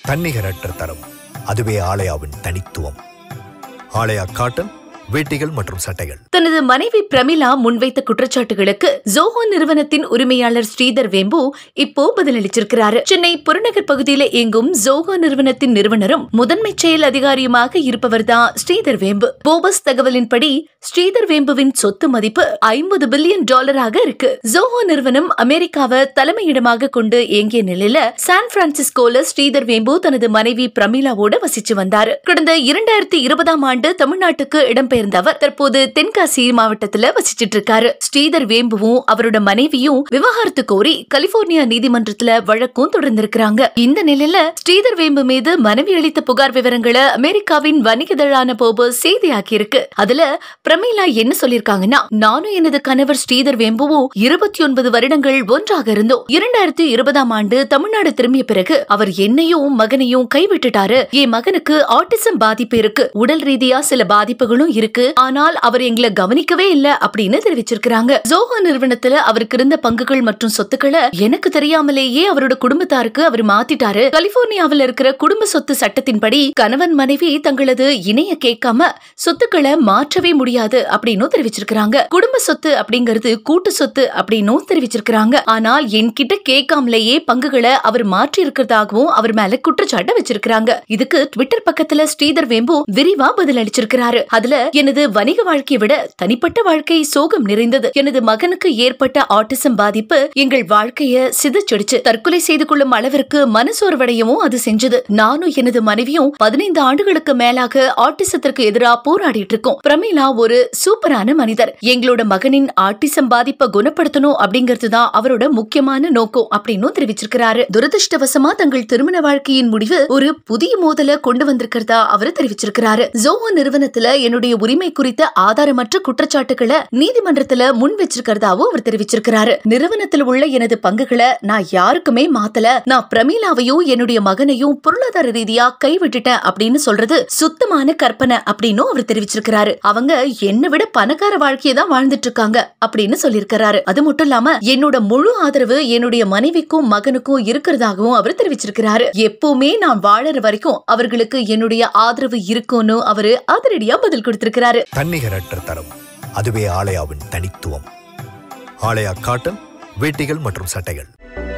தன்னிகரற்ற தரம் அதுவே ஆலயாவின் தனித்துவம் ஆலயா காட்டன் வேட்டிகள் மற்றும் சட்டைகள் தனது மனைவி பிரமிளா முன்வைத்த குற்றச்சாட்டுகளுக்கு ஜோஹோ நிறுவனத்தின் உரிமையாளர் ஸ்ரீதர் வேம்பு இப்போ பதிலளிச்சிருக்கிறாரு சென்னை புறநகர் பகுதியில இயங்கும் ஜோஹோ நிறுவனத்தின் நிறுவனரும் முதன்மை செயல் அதிகாரியுமாக இருப்பவர்தான் ஸ்ரீதர் வேம்பு போபஸ் தகவலின்படி ஸ்ரீதர் வேம்புவின் சொத்து மதிப்பு ஐம்பது பில்லியன் டாலராக இருக்கு ஜோஹோ நிறுவனம் அமெரிக்காவை தலைமையிடமாக கொண்டு இயங்கிய நிலையில சான் பிரான்சிஸ்கோல ஸ்ரீதர் வேம்பு தனது மனைவி பிரமிளாவோட வசிச்சு வந்தாரு கடந்த இரண்டாயிரத்தி இருபதாம் ஆண்டு தமிழ்நாட்டுக்கு இடம்பெயர்ந்த அவர் தற்போது தென்காசி மாவட்டத்துல வசிச்சிட்டு இருக்காரு ஸ்ரீதர் வேம்புவும் அவரோட மனைவியும் விவாகரத்து கோரி கலிபோர்னியா நீதிமன்றத்துல வழக்கும் தொடர்ந்திருக்கிறாங்க இந்த நிலையில ஸ்ரீதர் வேம்பு மீது மனைவி அளித்த புகார் விவரங்களை அமெரிக்காவின் வணிகதழான போபோ செய்தியாக்கி இருக்கு அதுல பிரமீளா என்ன சொல்லிருக்காங்கன்னா நானும் எனது கணவர் ஸ்ரீதர் வேம்புவும் இருபத்தி ஒன்பது வருடங்கள் ஒன்றாக இருந்தோம் இரண்டாயிரத்தி இருபதாம் ஆண்டு தமிழ்நாடு திரும்பிய பிறகு அவர் என்னையும் மகனையும் கைவிட்டுட்டாரு என் மகனுக்கு ஆட்டிசம் பாதிப்பு இருக்கு உடல் ரீதியா சில பாதிப்புகளும் இருக்கு ஆனால் அவர் எங்களை கவனிக்கவே இல்ல அப்படின்னு தெரிவிச்சிருக்காங்க ஜோஹோ நிறுவனத்துல அவருக்கு இருந்த பங்குகள் மற்றும் சொத்துக்களை எனக்கு தெரியாமலேயே அவரோட குடும்பத்தாருக்கு அவர் மாத்திட்டாரு கலிபோர்னியாவில் இருக்கிற குடும்ப சொத்து சட்டத்தின்படி கணவன் மனைவி தங்களது இணைய கேட்காம சொத்துக்களை மாற்றவே முடியாது அப்படின்னு தெரிவிச்சிருக்காங்க குடும்ப சொத்து அப்படிங்கிறது கூட்டு சொத்து அப்படின்னும் தெரிவிச்சிருக்காங்க ஆனால் என்கிட்ட கேட்காமலேயே பங்குகளை அவர் மாற்றி இருக்கிறதாகவும் அவர் மேல குற்றச்சாட்டு வச்சிருக்காங்க இதுக்கு ட்விட்டர் பக்கத்துல ஸ்ரீதர் வேம்பு விரிவா பதில் அளிச்சிருக்கிறாரு அதுல எனது வணிக வாழ்க்கையை விட தனிப்பட்ட வாழ்க்கை சோகம் நிறைந்தது எனது மகனுக்கு ஏற்பட்ட ஆட்டிசம் பாதிப்பு எங்கள் வாழ்க்கைய சிதைச்சிடுச்சு தற்கொலை செய்து கொள்ளும் அளவிற்கு மனசோர்வடையவும் அது செஞ்சது நானும் எனது மனைவியும் பதினைந்து ஆண்டுகளுக்கு மேலாக ஆட்டிசத்திற்கு எதிராக போராடிட்டு இருக்கோம் பிரமீளா ஒரு சூப்பரான மனிதர் எங்களோட மகனின் ஆட்டிசம் பாதிப்பை குணப்படுத்தணும் அப்படிங்கிறது தான் அவரோட முக்கியமான நோக்கம் அப்படின்னு தெரிவிச்சிருக்கிறாரு துரதிருஷ்டவசமா தங்கள் திருமண வாழ்க்கையின் முடிவு ஒரு புதிய மோதலை கொண்டு வந்திருக்கிறதா அவர் தெரிவிச்சிருக்கிறாரு ஜோவோ நிறுவனத்துல என்னுடைய உரிமை குறித்த ஆதாரமற்ற குற்றச்சாட்டுகளை நீதிமன்றத்துல முன் வச்சிருக்கிறதாவும் அவர் தெரிவிச்சிருக்கிறாரு நிறுவனத்தில் உள்ள எனது பங்குகளை நான் யாருக்குமே மாத்தல நான் பிரமீளாவையும் என்னுடைய மகனையும் பொருளாதார ரீதியா கைவிட்டுட்டேன் அப்படின்னு சொல்றது சுத்தமான கற்பனை அப்படின்னு அவர் தெரிவிச்சிருக்கிறாரு அவங்க என்னை விட பணக்கார வாழ்க்கையை தான் வாழ்ந்துட்டு இருக்காங்க அப்படின்னு சொல்லியிருக்கிறாரு அது மட்டும் இல்லாம என்னோட முழு ஆதரவு என்னுடைய மனைவிக்கும் மகனுக்கும் இருக்கிறதாகவும் அவர் தெரிவிச்சிருக்கிறாரு எப்பவுமே நான் வாழற வரைக்கும் அவர்களுக்கு என்னுடைய ஆதரவு இருக்கும்னு அவரு அதிரடியா பதில் கொடுத்திருக்கிறாரு தன்னிகரற்ற தரம் அதுவே ஆலயாவின் தனித்துவம் ஆலயா காட்டன் வேட்டிகள் மற்றும் சட்டைகள்